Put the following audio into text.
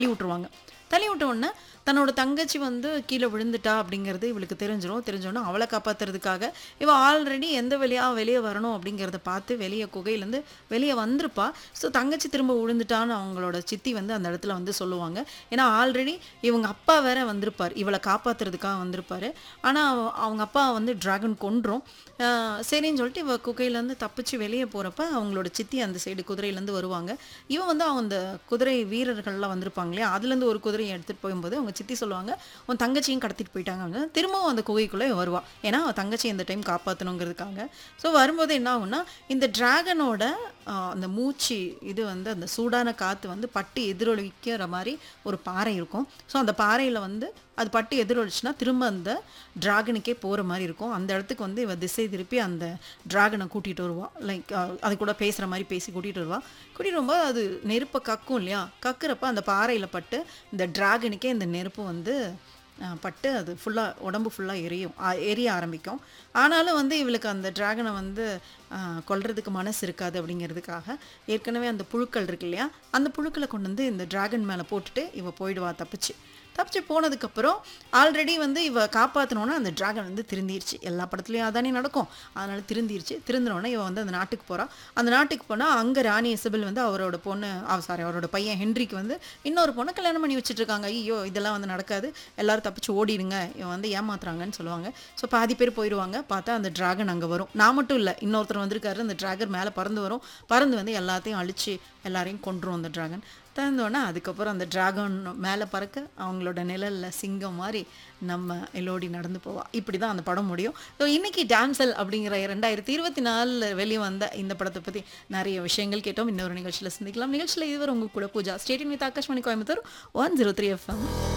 தள்ளி விட்டுருவாங்க தள்ளி விட்ட உடனே தன்னோட தங்கச்சி வந்து கீழே விழுந்துட்டா அப்படிங்கிறது இவளுக்கு தெரிஞ்சிரும் தெரிஞ்சோடனே அவளை காப்பாத்துறதுக்காக இவ ஆல்ரெடி எந்த வழியா வெளியே வரணும் அப்படிங்கிறத பார்த்து வெளியே குகையிலேருந்து வெளியே வந்திருப்பா ஸோ தங்கச்சி திரும்ப விழுந்துட்டான்னு அவங்களோட சித்தி வந்து அந்த இடத்துல வந்து சொல்லுவாங்க ஏன்னா ஆல்ரெடி இவங்க அப்பா வேற வந்திருப்பார் இவளை காப்பாத்துறதுக்காக வந்திருப்பாரு ஆனால் அவங்க அப்பா வந்து டிராகன் கொன்றும் ஆஹ் சரின்னு சொல்லிட்டு இவ குகையிலேருந்து தப்பிச்சு வெளியே போகிறப்ப அவங்களோட சித்தி அந்த சைடு குதிரையிலேருந்து வருவாங்க இவன் வந்து அந்த குதிரை வீரர்கள்லாம் வந்திருப்பாங்க இல்லையா அதுலேருந்து ஒரு குதிரையை எடுத்துகிட்டு போகும்போது அவங்க சித்தி சொல்லுவாங்க உன் தங்கச்சியும் கடத்திட்டு போயிட்டாங்க அப்படின்னு திரும்பவும் அந்த குகைக்குள்ளே வருவா ஏன்னா அவன் தங்கச்சி இந்த டைம் காப்பாற்றணுங்கிறதுக்காக ஸோ வரும்போது என்ன ஆகும்னா இந்த டிராகனோட அந்த மூச்சு இது வந்து அந்த சூடான காற்று வந்து பட்டு எதிரொலிக்கிற மாதிரி ஒரு பாறை இருக்கும் ஸோ அந்த பாறையில் வந்து அது பட்டு எதிரொலிச்சுன்னா திரும்ப அந்த டிராகனுக்கே போகிற மாதிரி இருக்கும் அந்த இடத்துக்கு வந்து இவ திசை திருப்பி அந்த டிராகனை கூட்டிகிட்டு வருவா லைக் அது கூட பேசுகிற மாதிரி பேசி கூட்டிகிட்டு வருவா கூட்டிகிட்டு வரும்போது அது நெருப்பை கக்கும் இல்லையா கக்குறப்ப அந்த பாறையில் பட்டு இந்த டிராகனுக்கே இந்த நெருப்பு வந்து அஹ், பட்டு அது ஃபுல்லாக உடம்பு ஃபுல்லாக எரியும் ஆ- எரிய ஆரம்பிக்கும் ஆனாலும் வந்து இவளுக்கு அந்த டிராகனை வந்து அஹ், கொல்றதுக்கு மனசு இருக்காது அப்படிங்கிறதுக்காக ஏற்கனவே அந்த புழுக்கள் இருக்கு இல்லையா அந்த புழுக்களை கொண்டு வந்து இந்த டிராகன் மேலே போட்டுட்டு இவ போயிடுவா தப்பிச்சு தப்பிச்சு போனதுக்கப்புறம் ஆல்ரெடி வந்து இவ காப்பாற்றினோன்னா அந்த டிராகன் வந்து திருந்திருச்சு எல்லா படத்துலையும் அதானே நடக்கும் அதனால திருந்திருச்சு திருந்தினோடனே இவ வந்து அந்த நாட்டுக்கு போறா அந்த நாட்டுக்கு போனால் அங்கே ராணி இசபெல் வந்து அவரோட பொண்ணு சாரி அவரோட பையன் ஹென்ரிக்கு வந்து இன்னொரு பொண்ணை கல்யாணம் பண்ணி வச்சுட்டு இருக்காங்க ஐயோ இதெல்லாம் வந்து நடக்காது எல்லாரும் தப்பிச்சு ஓடிடுங்க இவன் வந்து ஏமாத்துறாங்கன்னு சொல்லுவாங்க ஸோ பாதி பேர் போயிடுவாங்க பார்த்தா அந்த டிராகன் அங்கே வரும் நான் மட்டும் இல்லை இன்னொருத்தர் வந்திருக்காரு அந்த டிராகன் மேலே பறந்து வரும் பறந்து வந்து எல்லாத்தையும் அழிச்சு எல்லாரையும் கொன்றும் அந்த டிராகன் திறந்தோடனே அதுக்கப்புறம் அந்த டிராகன் மேலே பறக்க அவங்களோட நிழல்ல சிங்கம் மாதிரி நம்ம எல்லோடி நடந்து போவா இப்படி தான் அந்த படம் முடியும் ஸோ இன்னைக்கு டான்சல் அப்படிங்கிற ரெண்டாயிரத்தி இருபத்தி நாலில் வெளியே வந்த இந்த படத்தை பற்றி நிறைய விஷயங்கள் கேட்டோம் இன்னொரு நிகழ்ச்சியில் சந்திக்கலாம் நிகழ்ச்சியில் இதுவரை உங்க கூட Pooja stadium with Akashvani Coimbatore one zero three FM